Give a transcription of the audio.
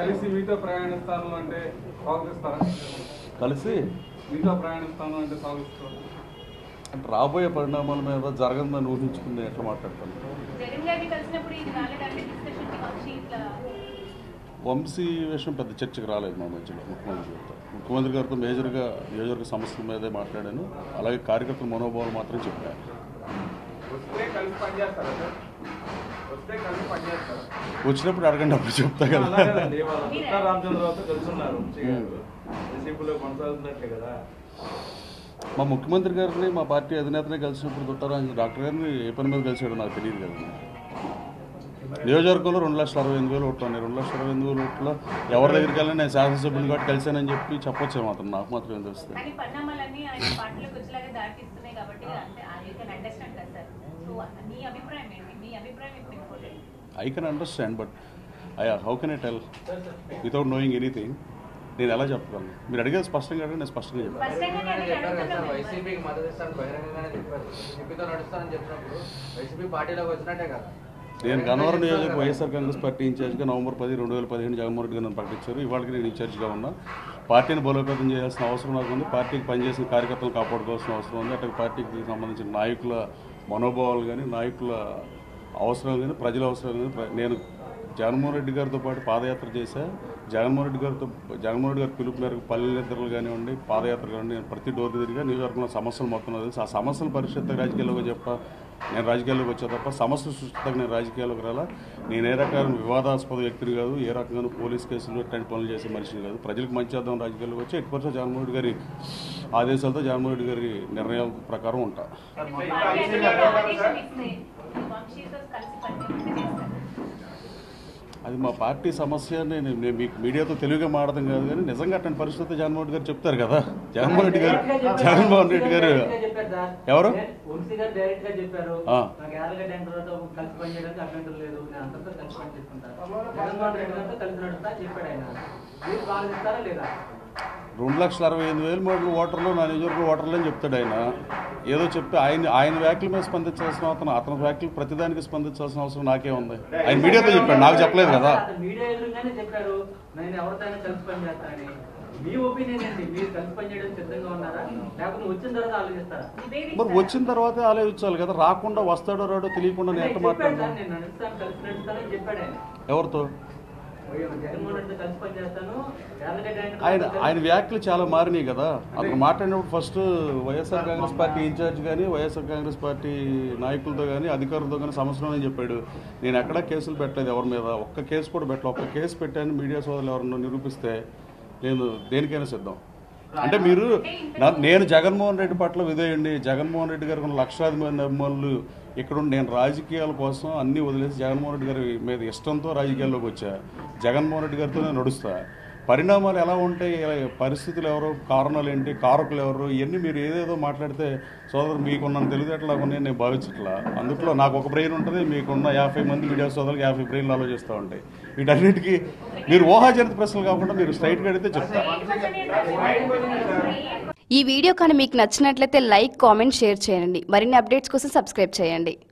కలిసి మీతో ప్రయాణిస్తాను అంటే స్వాగతిస్తారా కలిసి మీతో ప్రయాణిస్తాను అంటే స్వాగతిస్తారు అంటే రాబోయే పరిణామాల మీద జరగదని ఊహించుకుని ఎట్లా మాట్లాడతాను జగన్ గారిని కలిసినప్పుడు ఇది రాలేదంటే డిస్కషన్ కి వచ్చి ఇట్లా వంశీ విషయం పెద్ద చర్చకు రాలేదు మా మధ్యలో ముఖ్యమంత్రి గారితో ముఖ్యమంత్రి గారితో మేజర్గా నియోజకవర్గ సమస్యల మీదే మాట్లాడాను అలాగే కార్యకర్తల మనోభావాలు మాత్రం చెప్పాను వస్తే కలిసి పనిచేస్తారా సార్ వస్తే కలిసి పనిచేస్తారా వచ్చినప్పుడు అడగండి అప్పుడు చెప్తా కదా అలాగేనండి వాళ్ళ దుర్గా రామచంద్రరావుతో కలిసి ఉన్నారు వంశీ గారు వైసీపీలో కొనసాగుతున్నట్టే కదా మా ముఖ్యమంత్రి గారిని మా పార్టీ అధినేతనే కలిసినప్పుడు దుట్టారాజు డాక్టర్ గారిని ఏ పని మీద కలిసాడో నాకు తెలియదు కదా నియోజకవర్గంలో రెండు లక్షల అరవై ఎనిమిది వేలు ఓట్లు ఉన్నాయి రెండు లక్షల అరవై ఎనిమిది వేల ఓట్లో ఎవరి దగ్గరికి వెళ్ళినా నేను శాసనసభ్యులు కాబట్టి కలిశానని చెప్పి చెప్పొచ్చే మాత్రం నాకు మాత్రం ఏం తెలుస్తుంది కానీ పరిణామాలన్నీ ఆయన పార్టీలోకి వచ్చేలాగా దాటిస్తున్నాయి కాబట్టి అంటే యూ కెన్ అండర్స్టాండ్ కదా సార్ సో మీ అభిప్రాయం ఏంటి మీ అభిప్రాయం ఇప్పుడు important I can understand but I how can I tell without knowing anything నేను ఎలా చెప్పగలను మీరు అడిగేది స్పష్టంగా అడిగి నేను స్పష్టంగా చెప్పాను స్పష్టంగానే ఆయన చెప్పారు కదా సార్ అడుగుతున్నాం వైసీపీకి మద్దతు ఇస్తాను బహిరంగంగానే చెప్పారు వైసీపీతో నడుస్తానని చెప్పినప్పుడు వైసీపీ పార్టీలోకి వచ్చినట్టే కదా నేను గన్నవరం నియోజకవర్గం వైఎస్ఆర్ కాంగ్రెస్ పార్టీ ఇన్ఛార్జ్గా నవంబర్ పది రెండు వేల పదిహేను జగన్మోహన్ రెడ్డి గారు నన్ను ప్రకటించారు ఇవాళకి నేను ఇన్ఛార్జ్గా ఉన్నా పార్టీని బలోపేతం చేయాల్సిన అవసరం నాకు ఉంది పార్టీకి పనిచేసిన కార్యకర్తలు కాపాడుకోవాల్సిన అవసరం ఉంది అటు పార్టీకి సంబంధించిన నాయకుల మనోభావాలు కానీ నాయకుల అవసరాలు కానీ ప్రజల అవసరాలు కానీ ప్ర- నేను జగన్మోహన్ రెడ్డి గారితో పాటు పాదయాత్ర చేశా జగన్మోహన్ రెడ్డి గారితో జగన్మోహన్ రెడ్డి గారి పిలుపు మేరకు పల్లె నిద్రలు కానివ్వండి పాదయాత్ర కానివ్వండి నేను ప్రతి డోర్ తిరిగా నియోజకవర్గంలో సమస్యలు మొత్తం నాకు తెలుసు ఆ సమస్యల పరిషత్ రాజకీయాల్లోకి చెప్ప నేను రాజకీయాల్లోకి వచ్చా తప్ప సమస్య సృష్టికి నేను రాజకీయాల్లోకి రాలా నేను ఏ రకమైన వివాదాస్పద వ్యక్తిని కాదు ఏ రకంగా పోలీస్ కేసులు ఇట్లాంటి పనులు చేసే మనిషిని కాదు ప్రజలకు మంచి చేద్దాం రాజకీయాల్లోకి వచ్చి ఎట్టి పరిస్థితి జగన్మోహన్ రెడ్డి గారి ఆదేశాలతో జగన్మోహన్ రెడ్డి గారి నిర్ణయాల ప్రకారం ఉంటా పార్టీ అధినేత ఆదేశం ఇస్తే వంశీతో కలిసి పనిచేయమంటే చేస్తారు అది మా పార్టీ సమస్య అని నేను నేను మీకు మీడియాతో తెలివిగా మాడదాం కాదు కానీ నిజంగా అట్లాంటి పరిస్థితి జగన్మోహన్ రెడ్డి గారు చెప్తారు కదా జగన్మోహన్ రెడ్డి గారు జగన్మోహన్ రెడ్డి గారు ఎవరు? వంశీ గారు డైరెక్ట్ గా చెప్పారు ఆ. నాకు యాదగిరి టెండర్తో కలిసి పనిచేయడానికి అభ్యంతరం లేదు నేను అందరితో కలిసి పని చేసుకుంటాను జగన్మోహన్ రెడ్డి గారితో కలిసి నడుస్తా అని చెప్పాడు ఆయన మీరు పాల్గొస్తారా లేదా రెండు లక్షల అరవై ఎనిమిది వేల మూడు ఓటర్లు నా నియోజకవర్గ ఓటర్లు అని చెప్తాడు ఆయన ఏదో చెప్పి ఆయన ఆయన వ్యాఖ్యల మీద స్పందించాల్సిన అవసరం అతని వ్యాఖ్యలు ప్రతిదానికి స్పందించాల్సిన అవసరం నాకే ఉంది ఆయన మీడియాతో చెప్పాడు నాకు చెప్పలేదు కదా అతను మీడియా ఎదురుగానే చెప్పారు నేను ఎవరితోనైనా కలిసి పని చేస్తానని మీ ఒపీనియన్ ఏంటి మీరు కలిసి పని చేయడం సిద్ధంగా ఉన్నారా లేకపోతే వచ్చిన తర్వాత ఆలోచిస్తారా మరి వచ్చిన తర్వాతే ఆలోచించాలి కదా రాకుండా వస్తాడో రాడో తెలియకుండా నేను ఎట్ట చెప్పాడు సార్, మాట్లాడతాను నేను నడుస్తాను కలిసి నడుస్తానని చెప్పాడు ఆయన ఎవరితో జగన్మోహన్ రెడ్డితో కలిసి పని చేస్తాను యాదగిరి టెండర్ ఆయన ఆయన వ్యాఖ్యలు చాలా మారినాయి కదా అతను మాట్లాడినప్పుడు first YSR Congress party incharge కానీ వైఎస్ఆర్ కాంగ్రెస్ పార్టీ నాయకులతో కానీ అధికారులతో కానీ సమస్యలు అని చెప్పాడు నేను ఎక్కడా కేసులు పెట్టలేదు ఎవరి మీద ఒక్క కేసు కూడా పెట్టలేదు ఒక్క కేసు పెట్టాను మీడియా సోదరులు ఎవరన్నా నిరూపిస్తే నేను దేనికైనా సిద్ధం అంటే మీరు నా- నేను జగన్మోహన్ రెడ్డి పట్ల విధేయండి జగన్మోహన్ రెడ్డి గారికి ఉన్న లక్షలాది మంది అభిమానులు ఇక్కడ ఉండి నేను రాజకీయాల కోసం అన్నీ వదిలేసి జగన్మోహన్ రెడ్డి గారి మీద ఇష్టంతో రాజకీయాల్లోకి వచ్చా జగన్మోహన్ రెడ్డి గారితోనే నడుస్తా పరిణామాలు ఎలా ఉంటాయి ఎలా- పరిస్థితులు ఎవరు కారణాలు ఏంటి కారకులు ఎవరు ఇవన్నీ మీరు ఏదేదో మాట్లాడితే సోదరు మీకున్న తెలివితేటలు నాకు ఉన్నాయని నేను భావించట్లా అందుట్లో నాకు ఒక బ్రెయిన్ ఉంటుంది మీకున్న యాభై మంది మీడియా సోదరులకు యాభై బ్రెయిన్లు ఆలోచిస్తూ ఉంటాయి వీటన్నిటికీ మీరు ఊహాజనిత ప్రశ్నలు కాకుండా మీరు స్ట్రైట్గా అడిగితే చెప్తా ఈ వీడియో కానీ మీకు నచ్చినట్లయితే లైక్ కామెంట్ షేర్ చేయండి మరిన్ని అప్డేట్స్ కోసం సబ్స్క్రైబ్ చేయండి